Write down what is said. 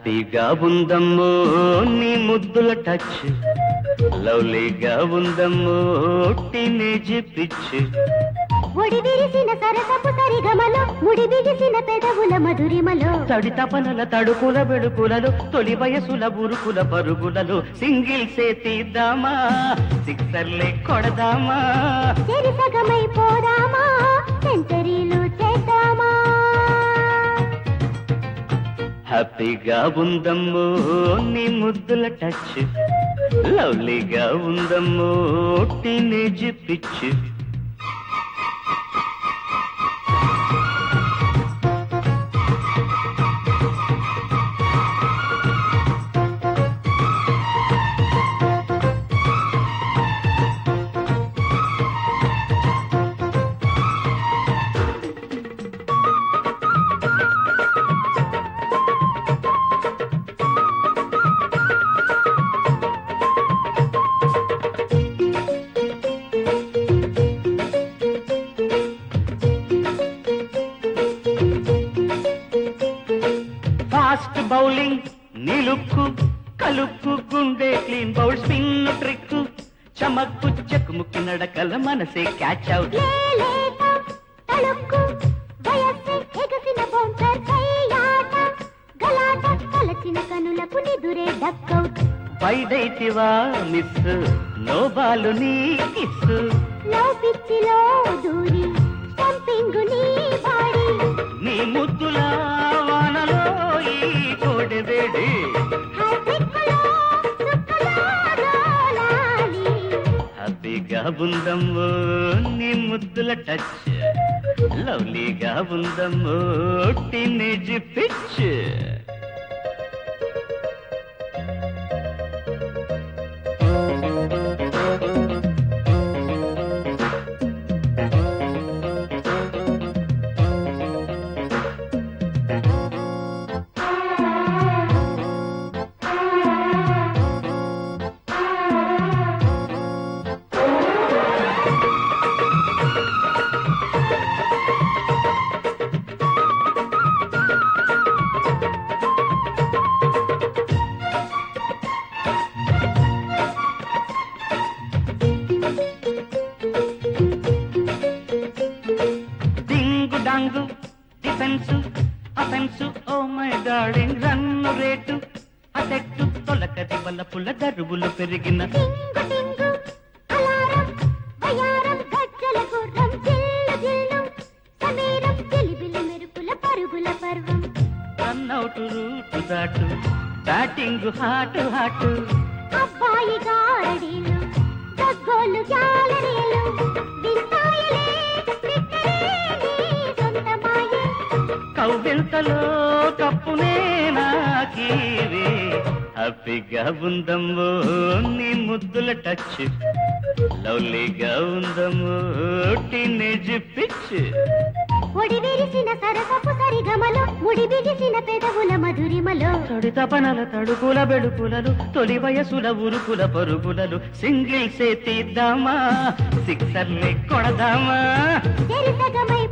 హ్యాపీగా ఉందమ్మో నీ ముద్దుల టచ్ లవ్లీగా ఉందమ్మో టీనేజ్ పిచ్ ఒడి విరిసిన సరసపు సరిగమలో ముడి బిగిసిన పెదవుల మధురిమలో తడి తపనల తడుకుల బెడుకులలో తొలి వయసుల బురుకుల పరుగులలో సింగిల్ సే తీద్దామా సిక్సర్లే కొడదామా చెరిసగమై పోదామా సెంచరీలు చేద్దామా హ్యాపీగా ఉందమ్మో నీ ముద్దుల టచ్ లవ్లీగా ఉందమ్మో టీనేజ్ పిచ్ ఫాస్ట్ బౌలింగ్ నిలుక్కు కలుక్కు గుండె క్లీన్ బౌల్ స్పిన్ ట్రిక్ చమక్కు చెక్కుముక్కి నడకల మనసే క్యాచ్ అవుట్ లేలేత తళుక్కు వయస్సే ఎగసిన బౌన్సర్ కయ్యాట గలాట కలచిన కనులకు నిదురే డక్కౌట్ బయటైతివా మిస్ నో బాలు నీ కిస్ లవ్ పిచ్చిలో దూరి స్టంపింగ్ నీ బాడీ నీ ముద్దుల వానలో ఈ కోడె వేడి హైపిక్కులో చుక్కలో దోలాలి హ్యాపీగా ఉందమ్మో నీ ముద్దుల టచ్ లవ్లీగా ఉందమ్మో టీనేజ్ పిచ్ డింగు డాంగు defence offence oh my darling run rate అసెట్టు తొలకది వల్ల పుల్ల దరువులు పెరిగిన టింగు టింగు అలారం వయారం గజ్జల గుర్రం జిల్లు జిల్లు సమీరం జిలిబిలి మెరుపుల పరుగుల పర్వం రన్అవుట్ రూటు దాటు బ్యాటింగ్ హాటు హాటు అబ్బాయి గారడీలు దగ్గోలు గ్యాలరీలు విస్తాయలే విత్తరే నీ సొంతమాయే కవ్వింతలో కప్పునే నాకీవి హ్యాపీగా ఉందమ్మో నీ ముద్దుల టచ్ లవ్లీగా ఉందమ్మో టీనేజ్ పిచ్ ఒడి విరిసిన సరసపు సరిగమలో ముడి బిగిసిన పెదవుల మధురిమలో తడి తపనల తడుకుల బెడుకులలు తొలి వయసుల ఉరుకుల పరుగులలు సింగిల్ సే తీద్దామా సిక్సర్లే కొడదామా చెరిసగమై